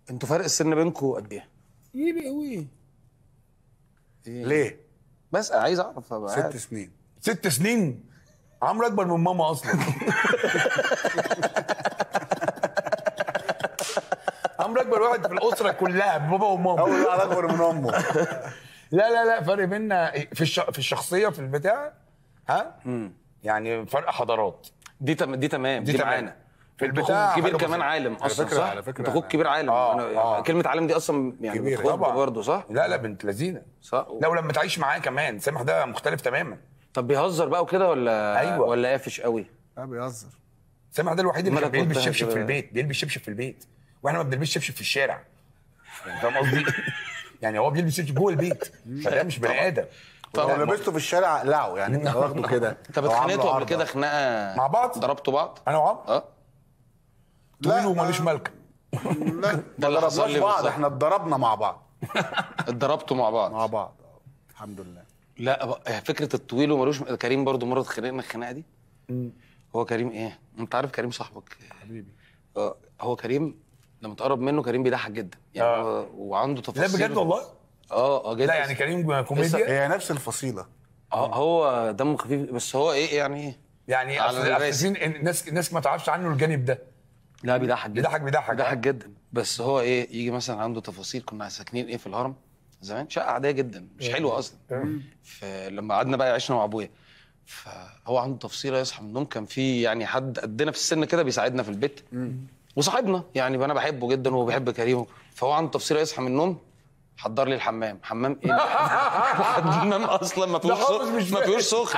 انتوا فرق السن بينكم قد ايه؟ يبي قوي ليه؟ بس عايز اعرف أبقى ست عارف. سنين ست سنين عمرو اكبر من ماما اصلا عمرو اكبر واحد في الاسره كلها بابا وماما اول واحد اكبر من امه لا لا لا فرق بينا في الش... في الشخصيه في البتاع ها يعني فرق حضارات دي تم... دي تمام دي دي, تمام. معانا في انتوا البتاع أخوك كبير حاجة كمان بسيطة. عالم على اصلا فكرة- صح؟ على فكرة انت اخوك أنا- كبير عالم آه، أنا... آه. كلمه عالم دي اصلا يعني كبير، بتخض طبعا برضه صح؟ لا لا بنت لذينه صح لا ولما تعيش معاه كمان سامح ده مختلف تماما طب بيهزر بقى وكده ولا أيوة. ولا قافش قوي؟ لا بيهزر سامح ده الوحيد اللي مالك كان بيلبس وأنت شبشب في كده؟ البيت بيلبس شبشب في البيت واحنا ما بنلبسش شبشب في الشارع يعني فاهم قصدي؟ يعني هو بيلبس شبشب جوه البيت فده مش بني ادم لو طبعا. لبسته في الشارع اقلعه يعني انت واخده كده طب أو عامله اتخانقتوا قبل عرضة. كده خناقه مع بعض؟ ضربتوا بعض؟ انا وعمرو اه طويل لا، ومالوش ما- ملك لا ده اللي ما حصل ضربناش لي بعض بالظبط. احنا اتضربنا مع بعض اتضربتوا مع بعض مع بعض آه. الحمد لله لا بقى فكره الطويل ومالوش كريم برضو مره اتخانقنا الخناقه دي هو كريم ايه؟ انت عارف كريم صاحبك حبيبي اه هو كريم لما تقرب منه كريم بيضحك جدا يعني آه. هو وعنده لا تفاصيل بجد والله اه اه جدا لا يعني كريم كوميديا هي نفس الفصيله اه هو دمه خفيف بس هو ايه يعني ايه؟ يعني على أصل- الراسي. أصل سين- الناس الناس ما تعرفش عنه الجانب ده لا بيضحك جدا بيضحك- بيضحك. بيضحك جدا بس هو ايه يجي مثلا عنده تفاصيل كنا ساكنين ايه في الهرم زمان شقه عاديه جدا مش حلوه اصلا فلما قعدنا بقى عشنا مع ابويا فهو عنده تفصيله يصحى من النوم كان في يعني حد قدنا في السن كده بيساعدنا في البيت وصاحبنا يعني انا بحبه جدا وهو بيحب كريم فهو عنده تفصيله يصحى من النوم حضر لي الحمام حمام ايه الحمام اصلا ما فيهوش حافظ سخن مش ما فاهم. فيهوش سخن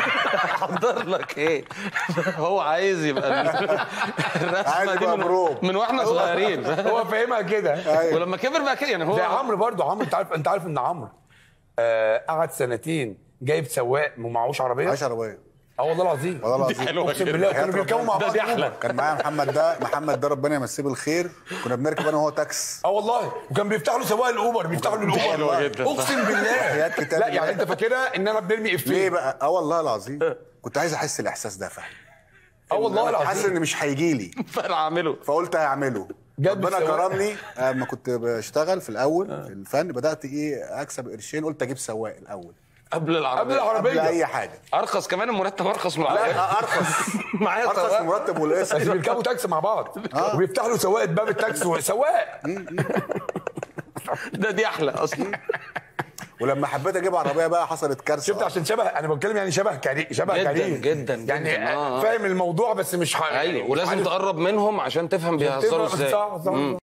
حضر لك ايه هو عايز يبقى الرسمه عايز دي يبقى من, بروب. من واحنا صغيرين هو فاهمها كده أيوة. ولما كبر بقى كده يعني هو زي عمرو برضو عمرو انت عارف انت عارف ان عمرو آه قعد سنتين جايب سواق ومعهوش عربيه 10 عربيه اه والله العظيم والله دي العظيم حلوه اقسم كده. بالله كانوا حياة بيركبوا مع ربنا. ده بعض دي احلى كان معايا محمد ده محمد ده ربنا يمسيه بالخير كنا بنركب انا وهو تاكس اه والله وكان بيفتح له سواق الاوبر بيفتح له الاوبر حلوة جدا. اقسم بالله حياة كتاب لا الله. يعني انت فاكرها ان انا بنرمي ليه افيه بقى اه والله العظيم كنت عايز احس الاحساس ده فاهم اه والله حاسس العظيم ان مش هيجي لي فرق اعمله فقلت هعمله جاب ربنا السواق. كرمني لما كنت بشتغل في الاول في الفن بدات ايه اكسب قرشين قلت اجيب سواق الاول قبل العربيه قبل العربيه قبل اي حاجه ارخص كمان المرتب ارخص من العربيه لا ارخص معايا ارخص سواق. المرتب والقسط بس بيركبوا تاكسي مع بعض وبيفتح له سواق باب التاكسي سواق ده دي احلى اصلا ولما حبيت اجيب عربيه بقى حصلت كارثه شفت عشان شبه انا بتكلم يعني شبه كريم شبه جداً، كريم جداً، يعني جداً. آه، آه. فاهم الموضوع بس مش ح- ايوه ولازم عارف- تقرب منهم عشان تفهم بيهزروا تفهم- ازاي صح صح مم.